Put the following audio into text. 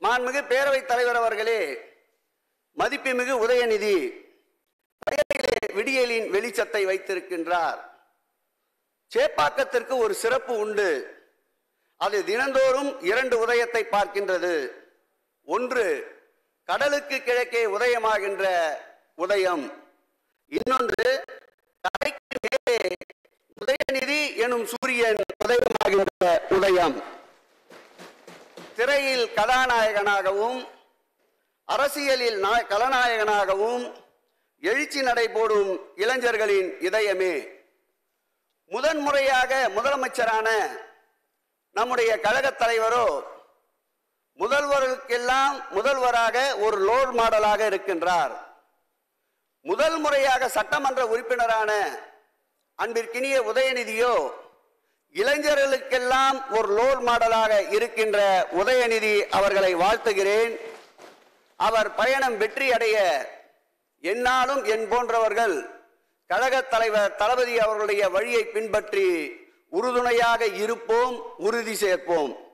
மாண்புமிகு பேரவைத் தலைவர் அவர்களே மதிப்புமிகு உதயநிதி பெயரிலே விடியலின் வெளிச்சத்தை வைத்திருக்கின்றார் சேப்பாக்கத்திற்கு ஒரு சிறப்பு உண்டு அது தினந்தோறும் இரண்டு உதயத்தை பார்க்கின்றது ஒன்று கடலுக்கு கிழக்கே உதயமாகின்ற உதயம் இன்னொன்று கரைக்கு மேலே உதயநிதி எனும் சூரியன் உதயமாகின்ற உதயம் திரையில் கதாநாயகனாகவும் அரசியலில் நா- கலநாயகனாகவும் எழுச்சி நடைபோடும் இளைஞர்களின் இதயமே முதன்முறையாக முதலமைச்சரான நம்முடைய கழகத் தலைவரோ முதல்வருக்கெல்லாம் முதல்வராக ஒரு ரோல் மாடலாக இருக்கின்றார் முதல் முறையாக சட்டமன்ற உறுப்பினரான அன்பிற்கினிய உதயநிதியோ இளைஞர்களுக்கெல்லாம் ஒரு ரோல் மாடலாக இருக்கின்ற உதயநிதி அவர்களை வாழ்த்துகிறேன் அவர் பயணம் வெற்றி அடைய என்னாலும் என் போன்றவர்கள் கழகத் தலைவர் தளபதி அவர்களுடைய வழியை பின்பற்றி உறுதுணையாக இருப்போம் உறுதி சேர்ப்போம்